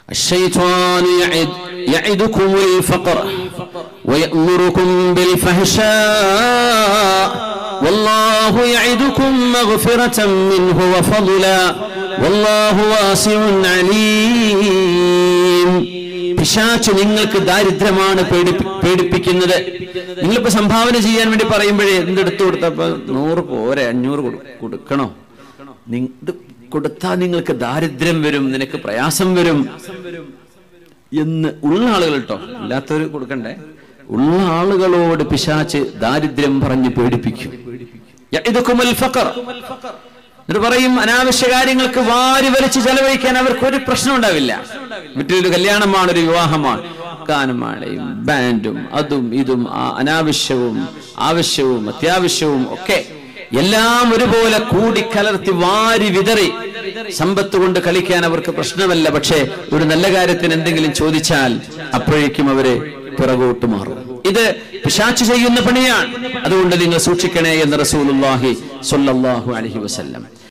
الشيطان يعد يعدكم الفقر ويأمركم بالفحشاء والله يعدكم مغفرة منه وفضلا والله واسع عليم പിശാച്ച് നിങ്ങൾക്ക് ദാരിദ്ര്യമാണ് പേടിപ്പി പേടിപ്പിക്കുന്നത് നിങ്ങളിപ്പോ സംഭാവന ചെയ്യാൻ വേണ്ടി പറയുമ്പോഴേ എന്തെടുത്തു കൊടുത്തപ്പോ നൂറ് പോരെ അഞ്ഞൂറ് കൊടു- കൊടുക്കണോ നി- ഇത് കൊടുത്താൽ നിങ്ങൾക്ക് ദാരിദ്ര്യം വരും നിനക്ക് പ്രയാസം വരും എന്ന് ഉള്ള ആളുകൾ കേട്ടോ ഇല്ലാത്തവർ കൊടുക്കണ്ടേ ഉള്ള ആളുകളോട് പിശാച്ച് ദാരിദ്ര്യം പറഞ്ഞ് പേടിപ്പിക്കും യഇദുകുമുൽ ഫഖർ. എന്നിട്ട് പറയും അനാവശ്യ കാര്യങ്ങൾക്ക് വാരി വലിച്ച് ചെലവഴിക്കാൻ അവർക്ക് ഒരു പ്രശ്നം ഉണ്ടാവില്ല വീട്ടിലൊരു കല്യാണമാണ് ഒരു വിവാഹമാണ് ഗാനമാലയും ബാൻഡും അതും ഇതും ആ അനാവശ്യവും ആവശ്യവും അത്യാവശ്യവും ഒക്കെ എല്ലാം ഒരുപോലെ കൂടിക്കലർത്തി വാരി വിതറി സമ്പത്ത് കൊണ്ട് കളിക്കാൻ അവർക്ക് പ്രശ്നമല്ല പക്ഷേ ഒരു നല്ല കാര്യത്തിന് എന്തെങ്കിലും ചോദിച്ചാൽ അപ്പോഴേക്കും അവര് പിറകോട്ട് മാറും ഇത് പിശാച്ച് ചെയ്യുന്ന പണിയാണ് അതുകൊണ്ട് നിങ്ങൾ സൂക്ഷിക്കണേ എന്ന് റസൂലുള്ളാഹി സ്വല്ലല്ലാഹു അലൈഹി വസല്ലം